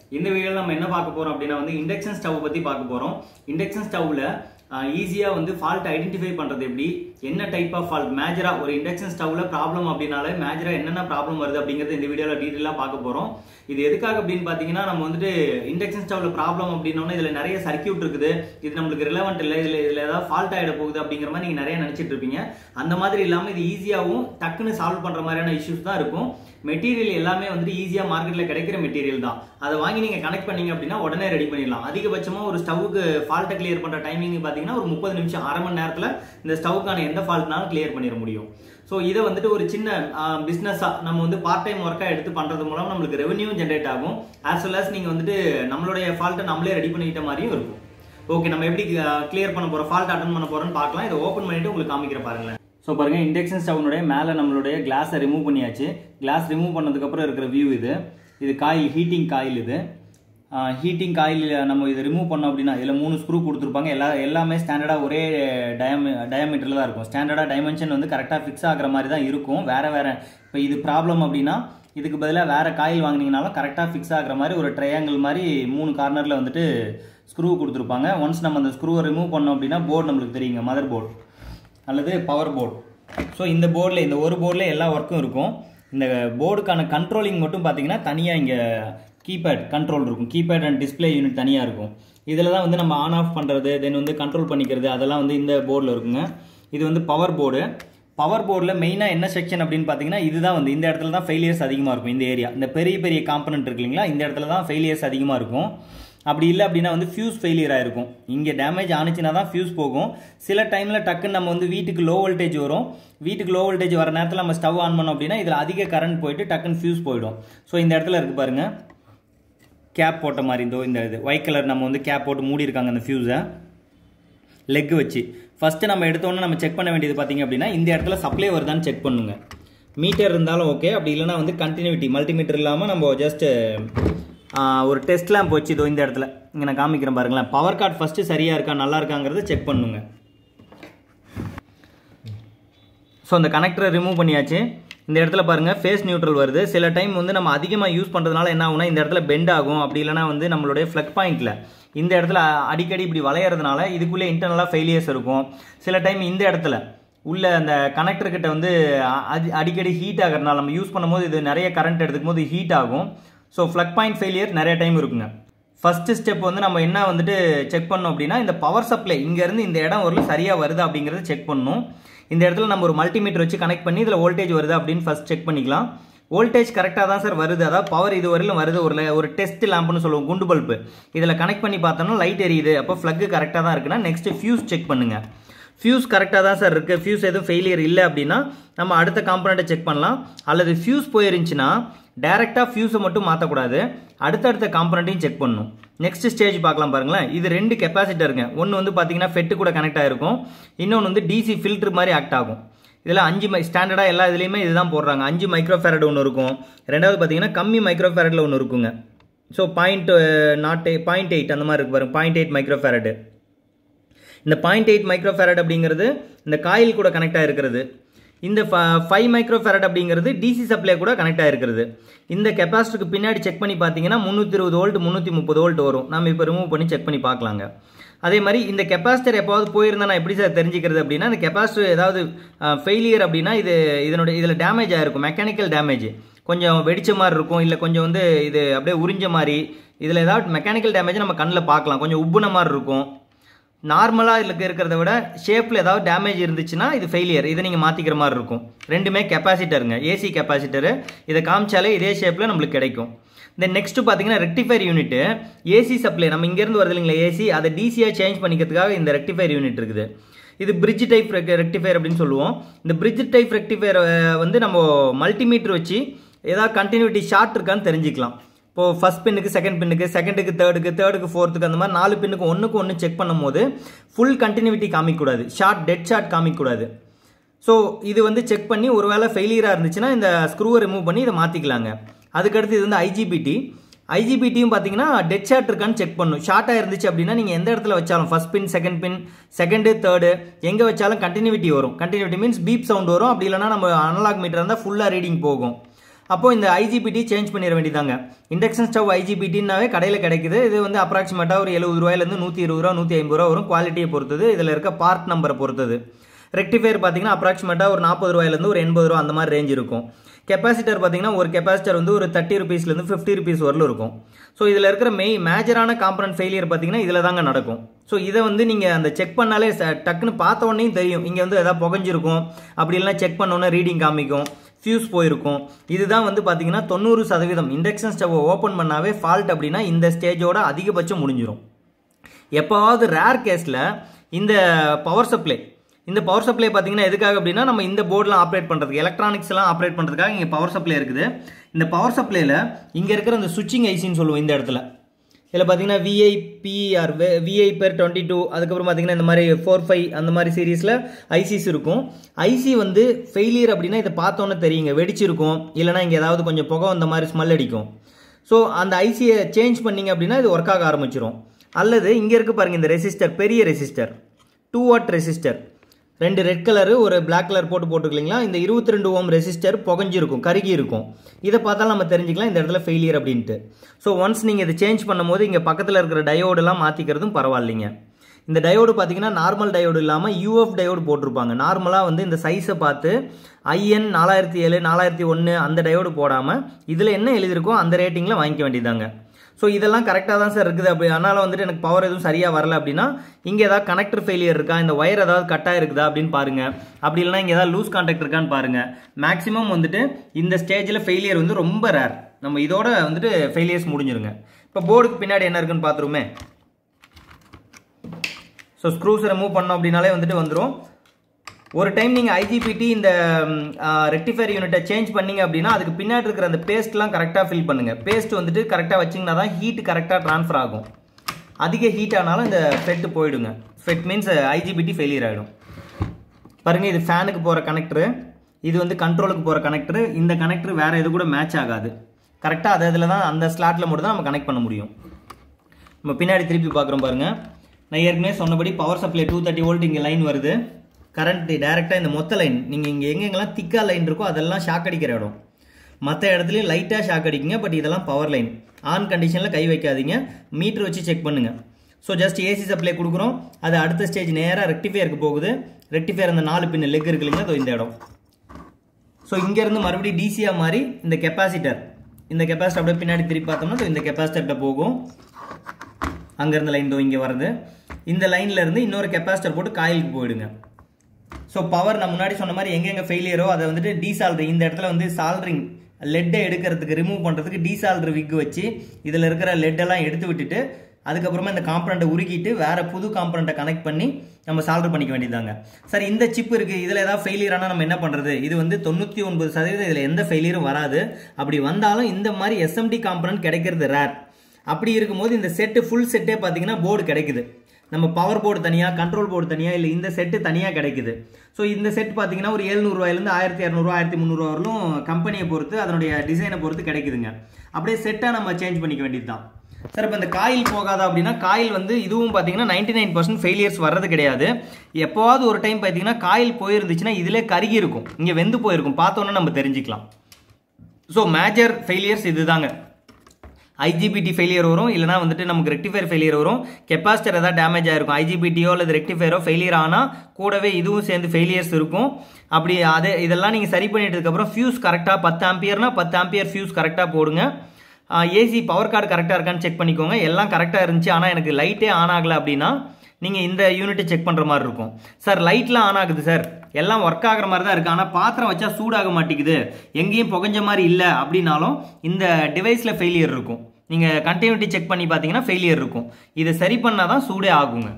இந்த வீடியோவில் நம்ம என்ன பார்க்க போறோம் அப்படின்னா வந்து இண்டக்ஷன் ஸ்டவ் பத்தி பார்க்க போறோம் இண்டக்ஷன் ஸ்டவ்ல ஈஸியாக வந்து ஃபால்ட் ஐடென்டிஃபை பண்ணுறது எப்படி என்ன டைப் ஆஃப் ஃபால்ட் மேஜராக ஒரு இண்டக்ஷன் ஸ்டவ்ல ப்ராப்ளம் அப்படின்னாலே மேஜராக என்னென்ன ப்ராப்ளம் வருது அப்படிங்கிறது இந்த வீடியோவில் டீட்டெயிலாக பார்க்க போகிறோம் இது எதுக்காக அப்படின்னு பார்த்தீங்கன்னா நம்ம வந்துட்டு இண்டக்ஷன் ஸ்டவ்ல ப்ராப்ளம் அப்படின்னோன்னா இதில் நிறைய சர்க்கியூட் இருக்குது இது நம்மளுக்கு ரிலவெண்ட் இல்லை இதில் இதில் ஏதாவது ஃபால்ட் ஆகிட போகுது அப்படிங்கிற மாதிரி நீங்கள் நிறைய நினச்சிட்டு இருப்பீங்க அந்த மாதிரி இல்லாமல் இது ஈஸியாகவும் டக்குன்னு சால்வ் பண்ணுற மாதிரியான இஷ்யூஸ் தான் இருக்கும் மெட்டீரியல் எல்லாமே வந்துட்டு ஈஸியாக மார்க்கெட்டில் கிடைக்கிற மெட்டீரியல் தான் அதை வாங்கி நீங்கள் கனெக்ட் பண்ணீங்க அப்படின்னா உடனே ரெடி பண்ணிடலாம் அதிகபட்சமாக ஒரு ஸ்டவ்வுக்கு ஃபால்ட்டை கிளியர் பண்ணுற டைமிங் பார்த்தீங்கன்னா ஒரு முப்பது நிமிஷம் அரை மணி நேரத்தில் இந்த ஸ்டவ்வுக்கான எந்த ஃபால்ட்னாலும் கிளியர் பண்ணிட முடியும் ஸோ இதை வந்துட்டு ஒரு சின்ன பிஸ்னஸாக நம்ம வந்து பார்ட் டைம் ஒர்க்காக எடுத்து பண்ணுறது மூலம் நம்மளுக்கு ரெவன்யூ ஜென்ரேட் ஆகும் ஆஸ் வெல் as நீங்கள் வந்துட்டு நம்மளுடைய ஃபால்ட்டை நம்மளே ரெடி பண்ணிக்கிட்ட மாதிரியும் இருக்கும் ஓகே நம்ம எப்படி கிளியர் பண்ண போகிறோம் ஃபால்ட் அட்டன் பண்ண போகிறோம்னு பார்க்கலாம் இதை ஓப்பன் பண்ணிட்டு உங்களுக்கு காமிக்கிற பாருங்களேன் ஸோ பாருங்கள் இண்டக்ஷன் ஸ்டவ்னுடைய மேலே நம்மளுடைய கிளாஸை ரிமூவ் பண்ணியாச்சு கிளாஸ் ரிமூவ் பண்ணதுக்கப்புறம் இருக்கிற வியூ இது இது காயில் ஹீட்டிங் காயில் இது ஹீட்டிங் காயில் நம்ம இதை ரிமூவ் பண்ணோம் அப்படின்னா இதில் மூணு ஸ்க்ரூ கொடுத்துருப்பாங்க எல்லா எல்லாமே ஸ்டாண்டர்டாக ஒரே டயமி டயமீட்டரில் தான் இருக்கும் ஸ்டாண்டர்டாக டைமென்ஷன் வந்து கரெக்டாக ஃபிக்ஸ் ஆகிற மாதிரி தான் இருக்கும் வேறு வேறு இப்போ இது ப்ராப்ளம் அப்படின்னா இதுக்கு பதிலாக வேறு காயில் வாங்கினீங்கனாலும் கரெக்டாக ஃபிக்ஸ் ஆகிற மாதிரி ஒரு ட்ரையாங்கிள் மாதிரி மூணு கார்னரில் வந்துட்டு ஸ்க்ரூ கொடுத்துருப்பாங்க ஒன்ஸ் நம்ம அந்த ஸ்க்ரூவை ரிமூவ் பண்ணோம் அப்படின்னா போர்டு நம்மளுக்கு தெரியுங்க மதர் போர்டு அல்லது பவர் போர்டு ஸோ இந்த போர்டில் இந்த ஒரு போர்டில் எல்லா ஒர்க்கும் இருக்கும் இந்த போர்டுக்கான கண்ட்ரோலிங் மட்டும் பார்த்தீங்கன்னா தனியாக இங்கே கீபேட் கண்ட்ரோல் இருக்கும் கீபேட் அண்ட் டிஸ்பிளே யூனிட் தனியாக இருக்கும் இதில் தான் வந்து நம்ம ஆன் ஆஃப் பண்ணுறது தென் வந்து கண்ட்ரோல் பண்ணிக்கிறது அதெல்லாம் வந்து இந்த போர்டில் இருக்குங்க இது வந்து பவர் போர்டு பவர் போர்டில் மெயினாக என்ன செக்ஷன் அப்படின்னு பார்த்தீங்கன்னா இதுதான் வந்து இந்த இடத்துல தான் ஃபெயிலியர்ஸ் அதிகமாக இருக்கும் இந்த ஏரியா இந்த பெரிய பெரிய காம்பனண்ட் இருக்கு இல்லைங்களா இந்த இடத்துல தான் ஃபெயிலியர்ஸ் அதிகமாக இருக்கும் அப்படி இல்லை அப்படின்னா வந்து ஃபியூஸ் ஃபெயிலியர் ஆயிருக்கும் இங்கே டேமேஜ் ஆனிச்சுன்னா தான் ஃபியூஸ் போகும் சில டைமில் டக்குன்னு நம்ம வந்து வீட்டுக்கு லோ வோல்டேஜ் வரும் வீட்டுக்கு லோ வோல்டேஜ் வர நேரத்தில் நம்ம ஸ்டவ் ஆன் பண்ணோம் அப்படின்னா இதில் அதிக கரண்ட் போயிட்டு டக்குன்னு ஃபியூஸ் போயிடும் ஸோ இந்த இடத்துல இருக்கு பாருங்க கேப் போட்ட மாதிரி இருந்தோ இந்த இது ஒயிட் கலர் நம்ம வந்து கேப் போட்டு மூடி இருக்காங்க அந்த ஃபியூஸை லெக் வச்சு ஃபஸ்ட்டு நம்ம எடுத்தோன்னே நம்ம செக் பண்ண வேண்டியது பார்த்தீங்க அப்படின்னா இந்த இடத்துல சப்ளை வருதான்னு செக் பண்ணுங்க மீட்டர் இருந்தாலும் ஓகே அப்படி இல்லைனா வந்து கண்டினியூட்டி மல்டிமீட்டர் இல்லாமல் நம்ம ஜஸ்ட் ஒரு டெஸ்ட் லேம்ப் வச்சு இதோ இந்த இடத்துல இங்கே நான் காமிக்கிறேன் பாருங்களேன் பவர் கார்டு ஃபஸ்ட்டு சரியாக இருக்கா நல்லா இருக்காங்கிறத செக் பண்ணுங்க ஸோ அந்த கனெக்டரை ரிமூவ் பண்ணியாச்சு இந்த இடத்துல பாருங்கள் ஃபேஸ் நியூட்ரல் வருது சில டைம் வந்து நம்ம அதிகமாக யூஸ் பண்ணுறதுனால என்ன ஆகும்னா இந்த இடத்துல பெண்ட் ஆகும் அப்படி இல்லைனா வந்து நம்மளுடைய ஃப்ளக் பாயிண்ட்டில் இந்த இடத்துல அடிக்கடி இப்படி வளையறதுனால இதுக்குள்ளே இன்டர்னலாக ஃபெயிலியர்ஸ் இருக்கும் சில டைம் இந்த இடத்துல உள்ள அந்த கனெக்டர் கிட்ட வந்து அடி அடிக்கடி ஹீட் ஆகிறதுனால நம்ம யூஸ் பண்ணும்போது இது நிறைய கரண்ட் எடுத்துக்கும் போது ஹீட் ஆகும் ஸோ ஃப்ளக் பாயிண்ட் ஃபெயிலியர் நிறைய டைம் இருக்குங்க ஃபர்ஸ்ட் ஸ்டெப் வந்து நம்ம என்ன வந்துட்டு செக் பண்ணோம் அப்படின்னா இந்த பவர் சப்ளை இங்கேருந்து இந்த இடம் ஒரு சரியாக வருதா அப்படிங்கிறத செக் பண்ணணும் இந்த இடத்துல நம்ம ஒரு மல்டிமீட்டர் வச்சு கனெக்ட் பண்ணி இதில் வோல்டேஜ் வருது அப்படின்னு ஃபர்ஸ்ட் செக் பண்ணிக்கலாம் வோல்டேஜ் கரெக்டாக தான் சார் வருது அதாவது பவர் இது வரையிலும் வருது ஒரு ஒரு டெஸ்ட் லேம்ப்னு சொல்லுவோம் குண்டு பல்பு இதில் கனெக்ட் பண்ணி பார்த்தோம்னா லைட் எரியுது அப்போ ஃப்ளக்கு கரெக்டாக தான் இருக்குன்னா நெக்ஸ்ட் ஃபியூஸ் செக் பண்ணுங்கள் ஃபியூஸ் கரெக்டாக தான் சார் இருக்குது ஃபியூஸ் எதுவும் ஃபெயிலியர் இல்லை அப்படின்னா நம்ம அடுத்த காம்பனண்ட்டை செக் பண்ணலாம் அல்லது ஃபியூஸ் போயிருந்துச்சுன்னா டேரெக்டாக ஃபியூஸை மட்டும் மாற்றக்கூடாது அடுத்தடுத்த காம்பனண்ட்டையும் செக் பண்ணணும் நெக்ஸ்ட் ஸ்டேஜ் பார்க்கலாம் பாருங்களேன் இது ரெண்டு கெப்பாசிட்டருங்க ஒன்று வந்து பார்த்தீங்கன்னா ஃபெட்டு கூட கனெக்ட் ஆகிருக்கும் இன்னொன்று வந்து டிசி ஃபில்டர் மாதிரி ஆக்ட் ஆகும் இதில் அஞ்சு மை ஸ்டாண்டர்டாக எல்லா இதுலேயுமே இதுதான் போடுறாங்க அஞ்சு மைக்ரோ ஃபேரட் ஒன்று இருக்கும் ரெண்டாவது பார்த்தீங்கன்னா கம்மி மைக்ரோ ஃபேரட்டில் ஒன்று இருக்குங்க so point nought point eight அந்த மாதிரி இருக்கு பாருங்க பாயிண்ட் எயிட் மைக்ரோ ஃபேரடு இந்த பாயிண்ட் எயிட் மைக்ரோ ஃபேரட் அப்படிங்கிறது இந்த காயில் கூட கனெக்ட் ஆகிருக்கிறது இந்த ஃபைவ் மைக்ரோ ஃபேரட் அப்படிங்கிறது டிசி சப்ளை கூட கனெக்ட் ஆகிருக்கிறது இந்த கெப்பாசிட்டருக்கு பின்னாடி செக் பண்ணி பார்த்தீங்கன்னா முந்நூற்றி இருபது வோல்ட் முந்நூற்றி முப்பது வோல்ட் வரும் நம்ம இப்போ ரிமூவ் பண்ணி செக் பண்ணி பார்க்கலாங்க அதே மாதிரி இந்த கெப்பாசிட்டர் எப்போவது போயிருந்தா நான் எப்படி சார் தெரிஞ்சுக்கிறது அப்படின்னா இந்த கெப்பாசிட்டர் ஏதாவது ஃபெயிலியர் அப்படின்னா இது இதனுடைய இதில் டேமேஜ் ஆகிருக்கும் மெக்கானிக்கல் டேமேஜ் கொஞ்சம் வெடிச்ச மாதிரி இருக்கும் இல்லை கொஞ்சம் வந்து இது அப்படியே உறிஞ்ச மாதிரி இதில் ஏதாவது மெக்கானிக்கல் டேமேஜ் நம்ம கண்ணில் பார்க்கலாம் கொஞ்சம் உப்புன மாதிரி இருக்கும் நார்மலாக இதில் இருக்கிறத விட ஷேப்பில் ஏதாவது டேமேஜ் இருந்துச்சுன்னா இது ஃபெயிலியர் இதை நீங்கள் மாற்றிக்கிற மாதிரி இருக்கும் ரெண்டுமே கெப்பாசிட்டருங்க ஏசி கெப்பாசிட்டரு இதை காமிச்சாலே இதே ஷேப்பில் நம்மளுக்கு கிடைக்கும் தென் நெக்ஸ்ட்டு பார்த்தீங்கன்னா ரெக்டிஃபைர் யூனிட்டு ஏசி சப்ளை நம்ம இங்கேருந்து வருது இல்லைங்களா ஏசி அதை டிசியாக சேஞ்ச் பண்ணிக்கிறதுக்காக இந்த ரெக்டிஃபைர் யூனிட் இருக்குது இது பிரிட்ஜ் டைப் ரெக்டிஃபைர் அப்படின்னு சொல்லுவோம் இந்த பிரிட்ஜ் டைப் ரெக்டிஃபைர் வந்து நம்ம மல்டிமீட்டர் வச்சு ஏதாவது கண்டினியூட்டி ஷார்ட் இருக்கான்னு தெரிஞ்சுக்கலாம் இப்போது ஃபஸ்ட் பின்னுக்கு செகண்ட் பின்னுக்கு செகண்டுக்கு தேர்டுக்கு தேர்டுக்கு ஃபோர்த்துக்கு அந்த மாதிரி நாலு பின்னுக்கு ஒன்றுக்கு ஒன்று செக் பண்ணும்போது ஃபுல் கண்டினியூட்டி காமிக்கக்கூடாது ஷார்ட் டெட் ஷார்ட் காமிக்கக்கூடாது ஸோ இது வந்து செக் பண்ணி ஒரு வேளை ஃபெயிலியராக இருந்துச்சுன்னா இந்த ஸ்க்ரூவை ரிமூவ் பண்ணி இதை மாற்றிக்கலாங்க அதுக்கடுத்து இது வந்து ஐஜிபிடி ஐஜிபிடியும் பார்த்தீங்கன்னா டெட் ஷார்ட் இருக்கான்னு செக் பண்ணும் ஷார்ட்டாக இருந்துச்சு அப்படின்னா நீங்கள் எந்த இடத்துல வச்சாலும் first pin second pin second third எங்கே வச்சாலும் கண்டினியூட்டி வரும் கண்டினியூட்டி மீன்ஸ் பீப் சவுண்ட் வரும் அப்படி இல்லைனா நம்ம அனலாக் மீட்டர் இருந்தால் ஃபுல்லாக ரீடிங் போகும் அப்போ இந்த ஐஜிபிடி சேஞ்ச் பண்ணிட வேண்டியதாங்க இண்டக்ஷன் ஸ்டவ் ஐஜிபிடினாவே கடையில் கிடைக்குது இது வந்து அப்ராக்சிமேட்டாக ஒரு எழுபது ரூபாயிலேருந்து நூற்றி இருபது ரூபா நூற்றி ஐம்பது ரூபா வரும் குவாலிட்டியை பொறுத்தது இதில் இருக்க பார்ட் நம்பரை பொறுத்தது ரெக்டிஃபையர் பார்த்தீங்கன்னா அப்ராக்சிமேட்டாக ஒரு நாற்பது ரூபாயிலேருந்து ஒரு எண்பது ரூபா அந்த மாதிரி ரேஞ்ச் இருக்கும் கெப்பாசிட்டர் பார்த்தீங்கன்னா ஒரு கெப்பாசிட்டர் வந்து ஒரு தேர்ட்டி ருபீஸ்லேருந்து ஃபிஃப்டி ருபீஸ் வரலும் இருக்கும் ஸோ இதில் இருக்கிற மெய் மேஜரான காம்பனன்ட் ஃபெயிலியர் பார்த்தீங்கன்னா இதில் தாங்க நடக்கும் ஸோ இதை வந்து நீங்கள் அந்த செக் பண்ணாலே டக்குன்னு பார்த்த உடனே தெரியும் இங்கே வந்து எதாவது புகஞ்சிருக்கும் அப்படி இல்லைனா செக் பண்ணோன்னே ரீடிங் காமிக்கும் ஃபியூஸ் போயிருக்கும் இதுதான் வந்து பார்த்தீங்கன்னா தொண்ணூறு சதவீதம் இண்டக்ஷன் ஸ்டவ்வை ஓப்பன் பண்ணாவே ஃபால்ட் அப்படின்னா இந்த ஸ்டேஜோட அதிகபட்சம் முடிஞ்சிடும் எப்போவாவது ரேர் கேஸில் இந்த பவர் சப்ளை இந்த பவர் சப்ளை பார்த்தீங்கன்னா எதுக்காக அப்படின்னா நம்ம இந்த போர்டெலாம் ஆப்ரேட் பண்ணுறதுக்கு எலக்ட்ரானிக்ஸ் எல்லாம் ஆப்ரேட் பண்ணுறதுக்காக இங்கே பவர் சப்ளை இருக்குது இந்த பவர் சப்ளையில் இங்கே இருக்கிற இந்த சுவிட்சிங் ஐசின்னு சொல்லுவோம் இந்த இடத்துல இதில் பார்த்தீங்கன்னா VIPer VIPer twenty two அதுக்கப்புறம் பார்த்தீங்கன்னா இந்த மாதிரி ஃபோர் ஃபைவ் அந்த மாதிரி சீரீஸில் ஐசிஸ் இருக்கும் ஐசி வந்து ஃபெயிலியர் அப்படின்னா இதை பார்த்தோன்னே தெரியுங்க வெடிச்சிருக்கும் இல்லைனா இங்கே ஏதாவது கொஞ்சம் புகை அந்த மாதிரி ஸ்மெல் அடிக்கும் ஸோ அந்த ஐசியை சேஞ்ச் பண்ணிங்க அப்படின்னா இது ஒர்க் ஆக ஆரம்பிச்சிடும் அல்லது இங்கே இருக்கு பாருங்கள் இந்த ரெசிஸ்டர் பெரிய ரெசிஸ்டர் டூ வாட் ரெசிஸ்டர் ரெண்டு ரெட் கலரு ஒரு பிளாக் கலர் போட்டு போட்டுக்கலீங்களா இந்த இருபத்தி ரெண்டு ஓம் ரெசிஸ்டர் புகஞ்சிருக்கும் கருகி இருக்கும் இதை பார்த்தாலும் நம்ம தெரிஞ்சுக்கலாம் இந்த இடத்துல ஃபெயிலியர் அப்படின்ட்டு ஸோ ஒன்ஸ் நீங்கள் இதை சேஞ்ச் பண்ணும்போது இங்கே பக்கத்தில் இருக்கிற டயோடெல்லாம் மாற்றிக்கிறதும் பரவாயில்லைங்க இந்த டயோடு பார்த்தீங்கன்னா நார்மல் டயோடு இல்லாமல் யூஎஃப் டயோடு போட்டிருப்பாங்க நார்மலாக வந்து இந்த சைஸை பார்த்து ஐஎன் நாலாயிரத்தி ஏழு நாலாயிரத்தி ஒன்று அந்த டயோடு போடாமல் இதில் என்ன எழுதியிருக்கோ அந்த ரேட்டிங்கில் வாங்கிக்க வேண்டியதாங்க ஸோ இதெல்லாம் கரெக்டாக தான் சார் இருக்குது அப்படி அதனால் வந்துட்டு எனக்கு பவர் எதுவும் சரியாக வரல அப்படின்னா இங்கே ஏதாவது கனெக்டர் ஃபெயிலியர் இருக்கா இந்த ஒயர் ஏதாவது கட்டாக இருக்குதா அப்படின்னு பாருங்கள் அப்படி இல்லைனா இங்கே ஏதாவது லூஸ் கான்டாக்ட் இருக்கான்னு பாருங்கள் மேக்ஸிமம் வந்துட்டு இந்த ஸ்டேஜில் ஃபெயிலியர் வந்து ரொம்ப ரேர் நம்ம இதோட வந்துட்டு ஃபெயிலியர்ஸ் முடிஞ்சிருங்க இப்போ போர்டுக்கு பின்னாடி என்ன இருக்குன்னு பார்த்துருமே ஸோ ஸ்க்ரூஸ் ரிமூவ் பண்ணோம் அப்படின்னாலே வந்துட்டு வந்துடும் ஒரு டைம் நீங்கள் ஐஜிபிடி இந்த ரெக்டிஃபயர் யூனிட்டை சேஞ்ச் பண்ணீங்க அப்படின்னா அதுக்கு பின்னாடி இருக்கிற அந்த பேஸ்ட்லாம் கரெக்டாக ஃபில் பண்ணுங்கள் பேஸ்ட் வந்துட்டு கரெக்டாக வச்சிங்கன்னா தான் ஹீட் கரெக்டாக ட்ரான்ஸ்ஃபர் ஆகும் அதிக ஹீட் ஆனாலும் இந்த ஃபெட்டு போயிடுங்க ஃபெட் மீன்ஸ் ஐஜிபிடி ஃபெயிலியர் ஆகிடும் பாருங்கள் இது ஃபேனுக்கு போகிற கனெக்டரு இது வந்து கண்ட்ரோலுக்கு போகிற கனெக்டரு இந்த கனெக்டர் வேறு எது கூட மேட்ச் ஆகாது கரெக்டாக அது இதில் தான் அந்த ஸ்லாட்டில் மட்டும் தான் நம்ம கனெக்ட் பண்ண முடியும் நம்ம பின்னாடி திருப்பி பார்க்குறோம் பாருங்கள் நான் ஏற்கனவே சொன்னபடி power supply two thirty volt இங்கே லைன் வருது கரண்ட் டைரெக்டாக இந்த மொத்த லைன் நீங்கள் இங்கே எங்கெங்கெல்லாம் திக்காக லைன் இருக்கோ அதெல்லாம் ஷாக் அடிக்கிற இடம் மற்ற இடத்துலையும் லைட்டாக ஷாக் அடிக்குங்க பட் இதெல்லாம் பவர் லைன் ஆன் கண்டிஷனில் கை வைக்காதீங்க மீட்ரு வச்சு செக் பண்ணுங்கள் ஸோ ஜஸ்ட் ஏசி சப்ளை கொடுக்குறோம் அது அடுத்த ஸ்டேஜ் நேராக ரெக்டிஃபையருக்கு போகுது ரெக்டிஃபையர் அந்த நாலு பின் லெக் இருக்கு இல்லைங்களா இந்த இடம் ஸோ இங்கேருந்து மறுபடியும் டிசியாக மாறி இந்த கெப்பாசிட்டர் இந்த கெப்பாசிட்டர் அப்படியே பின்னாடி திருப்பி பார்த்தோம்னா இந்த கெப்பாசிட்டர்கிட்ட போகும் அங்கேருந்து லைன் தோ இங்கே வருது இந்த லைனில் இருந்து இன்னொரு கெப்பாசிட்டர் போட்டு காயிலுக்கு போயிடுங்க ஸோ பவர் நான் முன்னாடி சொன்ன மாதிரி எங்கெங்கே ஃபெயிலியரோ அதை வந்துட்டு டீசால்ட்ரிங் இந்த இடத்துல வந்து சால்ட்ரிங் லெட்டை எடுக்கிறதுக்கு ரிமூவ் பண்ணுறதுக்கு டீசால்ட்ரு விக் வச்சு இதில் இருக்கிற லெட்டெல்லாம் எடுத்து விட்டுட்டு அதுக்கப்புறமா இந்த காம்பனண்ட்டை உருக்கிட்டு வேற புது காம்பனண்ட்டை கனெக்ட் பண்ணி நம்ம சால்வ் பண்ணிக்க வேண்டியதாங்க சார் இந்த சிப் இருக்குது இதில் ஏதாவது ஃபெயிலியர் ஆனால் நம்ம என்ன பண்ணுறது இது வந்து தொண்ணூற்றி ஒன்பது சதவீதம் இதில் எந்த ஃபெயிலியரும் வராது அப்படி வந்தாலும் இந்த மாதிரி எஸ்எம்டி காம்பனண்ட் கிடைக்கிறது ரேர் அப்படி இருக்கும்போது இந்த செட்டு ஃபுல் செட்டே பார்த்தீங்கன்னா போர்டு கிடைக்குது நம்ம பவர் போர்டு தனியாக கண்ட்ரோல் போர்டு தனியாக இல்லை இந்த செட்டு தனியாக கிடைக்குது ஸோ இந்த செட் பார்த்தீங்கன்னா ஒரு எழுநூறுவாயிலேருந்து ஆயிரத்தி இரநூறுவா ஆயிரத்தி முந்நூறுவா வரலும் கம்பெனியை பொறுத்து அதனுடைய டிசைனை பொறுத்து கிடைக்குதுங்க அப்படியே செட்டாக நம்ம சேஞ்ச் பண்ணிக்க வேண்டியது தான் சார் இப்போ இந்த காயில் போகாதா அப்படின்னா காயில் வந்து இதுவும் பார்த்தீங்கன்னா நைன்டி நைன் பர்சன்ட் ஃபெயிலியர்ஸ் வர்றது கிடையாது எப்போவாவது ஒரு டைம் பார்த்தீங்கன்னா காயில் போயிருந்துச்சுன்னா இதிலே கருகி இருக்கும் இங்கே வெந்து போயிருக்கும் பார்த்தோன்னே நம்ம தெரிஞ்சுக்கலாம் ஸோ மேஜர் ஃபெயிலியர்ஸ் இதுதாங்க ஐஜிபிடி ஃபெயிலியர் வரும் இல்லைனா வந்துட்டு நமக்கு ரெக்டிஃபயர் ஃபெயிலியர் வரும் கெப்பாசிட்டர் ஏதாவது டேமேஜ் ஆயிருக்கும் ஐஜிபிடியோ அல்லது ரெக்டிஃபயரோ ஃபெயிலியர் ஆனால் கூடவே இதுவும் சேர்ந்து ஃபெயிலியர்ஸ் இருக்கும் அப்படி அதே இதெல்லாம் நீங்கள் சரி பண்ணிட்டதுக்கப்புறம் ஃபியூஸ் கரெக்டாக பத்து ஆம்பியர்னா பத்து ஆம்பியர் ஃபியூஸ் கரெக்டாக போடுங்க ஏசி பவர் கார்டு கரெக்டாக இருக்கான்னு செக் பண்ணிக்கோங்க எல்லாம் கரெக்டாக இருந்துச்சு ஆனால் எனக்கு லைட்டே ஆன் ஆகலை அப்படின்னா நீங்கள் இந்த யூனிட்டை செக் பண்ணுற மாதிரி இருக்கும் சார் லைட்லாம் ஆன் ஆகுது சார் எல்லாம் ஒர்க் ஆகிற மாதிரி தான் இருக்குது ஆனால் பாத்திரம் வச்சா சூடாக மாட்டேங்குது எங்கேயும் புகஞ்ச மாதிரி இல்லை அப்படின்னாலும் இந்த டிவைஸில் ஃபெயிலியர் இருக்கும் நீங்கள் கண்டினியூட்டி செக் பண்ணி பார்த்தீங்கன்னா ஃபெயிலியர் இருக்கும் இதை சரி பண்ணால் தான் சூடே ஆகுங்க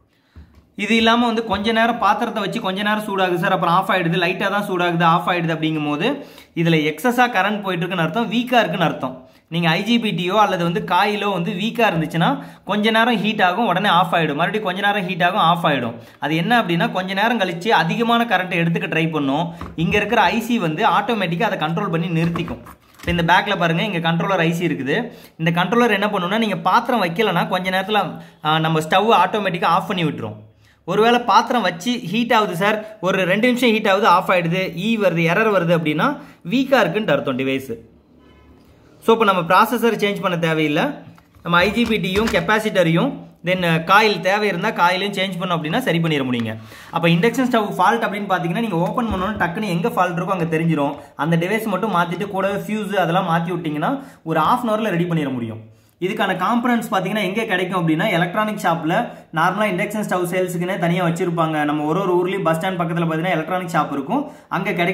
இது இல்லாமல் வந்து கொஞ்ச நேரம் பாத்திரத்தை வச்சு கொஞ்ச நேரம் சூடாகுது சார் அப்புறம் ஆஃப் ஆகிடுது லைட்டாக தான் சூடாகுது ஆஃப் ஆகிடுது அப்படிங்கும் போது இதில் எக்ஸஸாக கரண்ட் போயிட்டு இருக்குன்னு அர்த்தம் வீக்காக இருக்குன்னு அர்த்தம் நீங்கள் ஐஜிபிடியோ அல்லது வந்து காயிலோ வந்து வீக்காக இருந்துச்சுன்னா கொஞ்ச நேரம் ஹீட் ஆகும் உடனே ஆஃப் ஆகிடும் மறுபடியும் கொஞ்ச நேரம் ஹீட் ஆகும் ஆஃப் ஆகிடும் அது என்ன அப்படின்னா கொஞ்ச நேரம் கழிச்சு அதிகமான கரண்ட்டை எடுத்துக்க ட்ரை பண்ணும் இங்கே இருக்கிற ஐசி வந்து ஆட்டோமேட்டிக்காக அதை கண்ட்ரோல் பண்ணி நிறுத்திக்கும் இப்போ இந்த பேக்கில் பாருங்கள் இங்கே கண்ட்ரோலர் ஐசி இருக்குது இந்த கண்ட்ரோலர் என்ன பண்ணுன்னா நீங்கள் பாத்திரம் வைக்கலன்னா கொஞ்ச நேரத்தில் நம்ம ஸ்டவ் ஆட்டோமேட்டிக்காக ஆஃப் பண்ணி விட்டுரும் ஒருவேளை பாத்திரம் வச்சு ஹீட் ஆகுது சார் ஒரு ரெண்டு நிமிஷம் ஹீட் ஆகுது ஆஃப் ஆகிடுது ஈ வருது எரர் வருது அப்படின்னா வீக்காக இருக்குன்ட்டு அர்த்தம் டிவைஸு ஸோ இப்போ நம்ம ப்ராசஸர் சேஞ்ச் பண்ண தேவையில்லை நம்ம ஐஜிபிடியும் கெப்பாசிட்டரையும் தென் காயில் தேவை இருந்தால் காயிலையும் சேஞ்ச் பண்ணோம் அப்படின்னா சரி பண்ணிட முடியுங்க அப்போ இண்டக்ஷன் ஸ்டவ் ஃபால்ட் அப்படின்னு பார்த்தீங்கன்னா நீங்கள் ஓப்பன் பண்ணணும் டக்குன்னு எங்கே ஃபால்ட் இருக்கோ அங்கே தெரிஞ்சிடும் அந்த டிவைஸ் மட்டும் மாற்றிட்டு கூட ஃபியூஸ் அதெல்லாம் மாற்றி விட்டிங்கன்னா ஒரு ஆஃப் அன் ஹவரில் ரெடி பண்ணிட முடியும் இதுக்கான காம்பனன்ட்ஸ் பார்த்தீங்கன்னா எங்கே கிடைக்கும் அப்படின்னா எலக்ட்ரானிக் ஷாப்பில் நார்மலாக இண்டக்ஷன் ஸ்டவ் சேல்ஸுக்குன்னே தனியாக வச்சிருப்பாங்க நம்ம ஒரு ஒரு ஊர்லேயும் பஸ் ஸ்டாண்ட் பக்கத்தில் பார்த்தீங்கன்னா எலக்ட்ரானிக் ஷாப் இருக்கும் அங்கே கிடைக்கும்